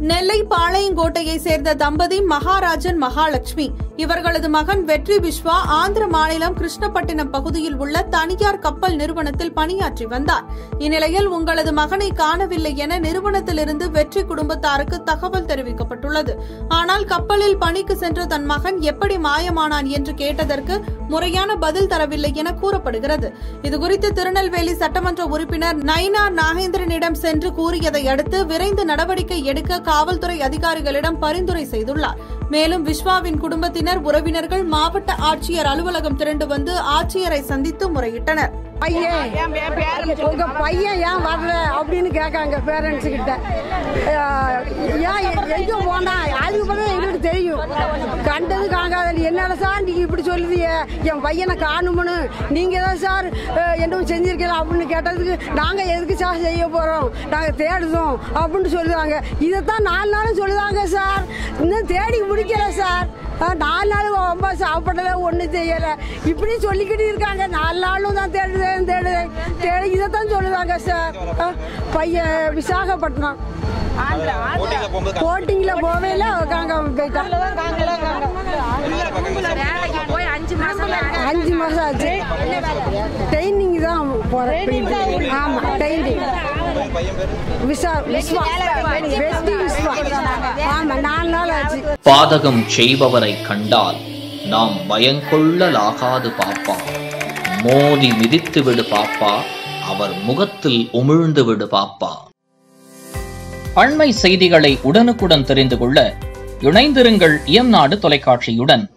நெல்லை பாளையங்கோட்டையை சேர்ந்த தம்பதி மகாராஜன் மகாலட்சுமி இவர்களது மகன் வெற்றி விஸ்வா ஆந்திர மாநிலம் கிருஷ்ணப்பட்டினம் பகுதியில் உள்ள தனியார் கப்பல் நிறுவனத்தில் பணியாற்றி வந்தார் இந்நிலையில் உங்களது மகனை காணவில்லை என நிறுவனத்திலிருந்து வெற்றி குடும்பத்தாருக்கு தகவல் தெரிவிக்கப்பட்டுள்ளது ஆனால் கப்பலில் பணிக்கு சென்ற தன் மகன் எப்படி மாயமானான் என்று கேட்டதற்கு முறையான பதில் தரவில்லை என கூறப்படுகிறது இதுகுறித்து திருநெல்வேலி சட்டமன்ற உறுப்பினர் நயினார் நாகேந்திரனிடம் சென்று கூறியதை அடுத்து விரைந்து நடவடிக்கை எடுக்க காவல்துறை அதிகாரிகளிடம் பரிந்துரை செய்துள்ளார் மேலும் விஸ்வாவின் குடும்பத்தினர் உறவினர்கள் மாவட்ட ஆட்சியர் அலுவலகம் திரண்டு வந்து ஆட்சியரை சந்தித்து முறையிட்டனர் பையன் உங்க பையன் ஏன் வரல அப்படின்னு கேட்காங்க பேரண்ட்ஸ் கிட்ட அஹ், ஏன் எ- எங்க போனா அதுக்கு பிறகு எங்களுக்கு தெரியும் கண்டது காங்காத என்னடா சார் நீங்க இப்படி சொல்லுதிய என் பையனை காணுமனு நீங்க தான் சார் அஹ், என்ன செஞ்சிருக்கலாம் அப்படின்னு கேட்டதுக்கு நாங்க எதுக்கு சார் செய்ய போறோம் நாங்க தேடுதோம் அப்படின்னு சொல்லுவாங்க இதைத்தான் நாலு நாளும் சொல்லுவாங்க சார் இன்னும் தேடி முடிக்கல சார் அஹ், நாலு நாள் ரொம்ப சாப்பிடல ஒன்றும் செய்யலை இப்படி சொல்லிக்கிட்டு இருக்காங்க நாலு நாளும் தான் தேடுதேன் தேடுதேன் தேடி இதைத்தான் சொல்லுவாங்க சார் அஹ், பையன் விசாகப்பட்டினம் போட்டிங்கில் போவேல காங்க போயிட்டான் அஞ்சு மாசம் ஆச்சு ட்ரைனிங் தான் போகிறேன் ஆமாம் ட்ரைனிங் விசா விஸ்வா வெஸ்டி விஸ்வா ஆமாம் நாலு நாள் ஆச்சு பாதகம் செய்பவரை கண்டால் நாம் பயங்கொள்ளலாகாது பாப்பா மோதி மிதித்து விடு பாப்பா அவர் முகத்தில் உமிழ்ந்து விடு பாப்பா அண்மை செய்திகளை உடனுக்குடன் தெரிந்து கொள்ள இணைந்திருங்கள் இயம்நாடு தொலைக்காட்சியுடன்